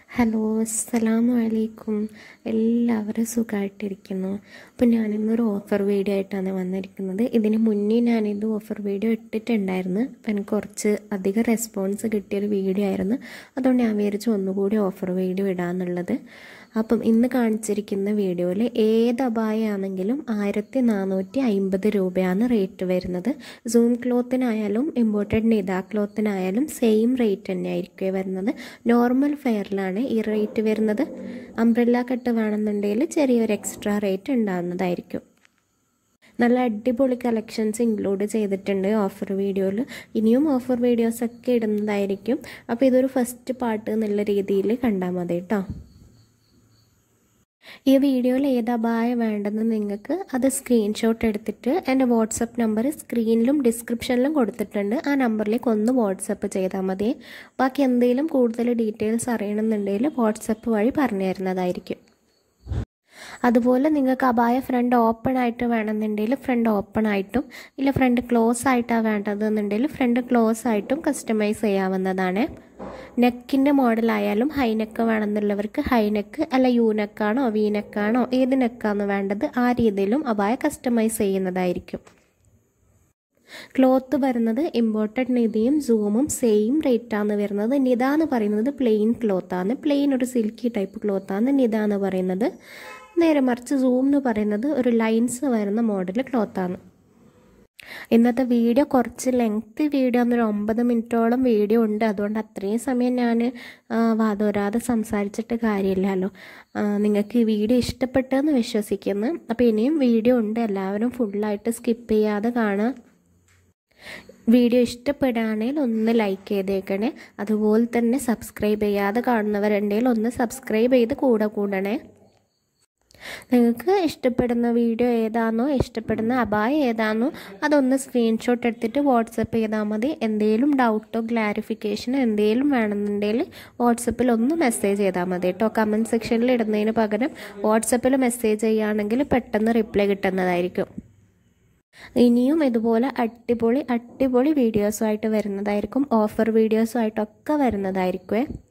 hello അസ്സലാമു അലൈക്കും എല്ലാവരും സുഖമായിട്ടിരിക്കുന്നു അപ്പോൾ ഞാനിന്നൊരു ഓഫർ വീഡിയോ ആയിട്ടാണ് വന്നിരിക്കുന്നത് ഇതിന് മുന്നേ ഞാനിത് ഓഫർ വീഡിയോ ഇട്ടിട്ടുണ്ടായിരുന്നു അപ്പോൾ എനിക്ക് കുറച്ച് അധികം റെസ്പോൺസ് കിട്ടിയൊരു വീഡിയോ ആയിരുന്നു അതുകൊണ്ട് ഞാൻ വിചാരിച്ചു ഒന്നുകൂടി ഓഫർ വീഡിയോ ഇടാന്നുള്ളത് അപ്പം ഇന്ന് കാണിച്ചിരിക്കുന്ന വീഡിയോയിൽ ഏത് അബായാണെങ്കിലും ആയിരത്തി നാനൂറ്റി അമ്പത് രൂപയാണ് റേറ്റ് വരുന്നത് സൂം ക്ലോത്തിനായാലും ഇമ്പോർട്ടഡ് നിത ക്ലോത്തിനായാലും സെയിം റേറ്റ് തന്നെ ആയിരിക്കും വരുന്നത് നോർമൽ ഫെയറിലാണ് ഈ റേറ്റ് വരുന്നത് അംബ്രല്ല കട്ട് വേണമെന്നുണ്ടെങ്കിൽ ചെറിയൊരു എക്സ്ട്രാ റേറ്റ് ഉണ്ടാകുന്നതായിരിക്കും നല്ല അടിപൊളി കളക്ഷൻസ് ഇൻക്ലൂഡ് ചെയ്തിട്ടുണ്ട് ഓഫർ വീഡിയോയിൽ ഇനിയും ഓഫർ വീഡിയോസൊക്കെ ഇടുന്നതായിരിക്കും അപ്പോൾ ഇതൊരു ഫസ്റ്റ് പാർട്ട് എന്നുള്ള രീതിയിൽ കണ്ടാൽ മതി കേട്ടോ ഈ വീഡിയോയിൽ ഏത് അപായ വേണ്ടെന്ന് നിങ്ങൾക്ക് അത് സ്ക്രീൻഷോട്ട് എടുത്തിട്ട് എൻ്റെ വാട്സപ്പ് നമ്പർ സ്ക്രീനിലും ഡിസ്ക്രിപ്ഷനിലും കൊടുത്തിട്ടുണ്ട് ആ നമ്പറിലേക്ക് ഒന്ന് വാട്സപ്പ് ചെയ്താൽ മതി ബാക്കി എന്തെങ്കിലും കൂടുതൽ ഡീറ്റെയിൽസ് അറിയണമെന്നുണ്ടെങ്കിൽ വാട്സപ്പ് വഴി പറഞ്ഞു തരുന്നതായിരിക്കും അതുപോലെ നിങ്ങൾക്ക് അപായ ഫ്രണ്ട് ഓപ്പൺ ആയിട്ട് വേണമെന്നുണ്ടെങ്കിൽ ഫ്രണ്ട് ഓപ്പൺ ആയിട്ടും ഇല്ല ഫ്രണ്ട് ക്ലോസ് ആയിട്ടാണ് വേണ്ടതെന്നുണ്ടെങ്കിൽ ഫ്രണ്ട് ക്ലോസ് ആയിട്ടും കസ്റ്റമൈസ് ചെയ്യാവുന്നതാണ് നെക്കിൻ്റെ മോഡലായാലും ഹൈ നെക്ക് വേണമെന്നുള്ളവർക്ക് ഹൈ നെക്ക് അല്ല യു നെക്കാണോ വി നെക്കാണോ ഏത് നെക്കാണ് വേണ്ടത് ആ രീതിയിലും അപായ കസ്റ്റമൈസ് ചെയ്യുന്നതായിരിക്കും ക്ലോത്ത് വരുന്നത് ഇമ്പോർട്ടഡ് നിധിയും സൂമും സെയിം റേറ്റാണ് വരുന്നത് നിത എന്ന് പറയുന്നത് പ്ലെയിൻ ക്ലോത്താണ് പ്ലെയിൻ ഒരു സിൽക്കി ടൈപ്പ് ക്ലോത്താണ് നിത എന്ന് പറയുന്നത് നേരെ മറിച്ച് സൂം എന്ന് പറയുന്നത് ഒരു ലൈൻസ് വരുന്ന മോഡൽ ക്ലോത്താണ് ഇന്നത്തെ വീഡിയോ കുറച്ച് ലെങ്ത് വീഡിയോ എന്നൊരു ഒമ്പത് മിനിറ്റോളം വീഡിയോ ഉണ്ട് അതുകൊണ്ട് അത്രയും സമയം ഞാൻ വാദോരാതെ സംസാരിച്ചിട്ട് കാര്യമില്ലല്ലോ നിങ്ങൾക്ക് ഈ വീഡിയോ ഇഷ്ടപ്പെട്ടെന്ന് വിശ്വസിക്കുന്നു അപ്പോൾ ഇനിയും വീഡിയോ ഉണ്ട് എല്ലാവരും ഫുള്ളായിട്ട് സ്കിപ്പ് ചെയ്യാതെ കാണുക വീഡിയോ ഇഷ്ടപ്പെടുകയാണെങ്കിൽ ഒന്ന് ലൈക്ക് ചെയ്തേക്കണേ അതുപോലെ തന്നെ സബ്സ്ക്രൈബ് ചെയ്യാതെ കാണുന്നവരുണ്ടെങ്കിൽ ഒന്ന് സബ്സ്ക്രൈബ് ചെയ്ത് കൂടെ കൂടണേ നിങ്ങൾക്ക് ഇഷ്ടപ്പെടുന്ന വീഡിയോ ഏതാണോ ഇഷ്ടപ്പെടുന്ന അപായ ഏതാണോ അതൊന്ന് സ്ക്രീൻഷോട്ട് എടുത്തിട്ട് വാട്സപ്പ് ചെയ്താൽ മതി എന്തെങ്കിലും ഡൗട്ടോ ക്ലാരിഫിക്കേഷനോ എന്തെങ്കിലും വേണമെന്നുണ്ടെങ്കിൽ വാട്സപ്പിൽ ഒന്ന് മെസ്സേജ് ചെയ്താൽ മതി കേട്ടോ കമൻറ്റ് സെക്ഷനിൽ ഇടുന്നതിന് പകരം വാട്സപ്പിൽ മെസ്സേജ് ചെയ്യുകയാണെങ്കിൽ പെട്ടെന്ന് റിപ്ലൈ കിട്ടുന്നതായിരിക്കും ഇനിയും ഇതുപോലെ അടിപൊളി അടിപൊളി വീഡിയോസുമായിട്ട് വരുന്നതായിരിക്കും ഓഫർ വീഡിയോസുമായിട്ടൊക്കെ വരുന്നതായിരിക്കുമേ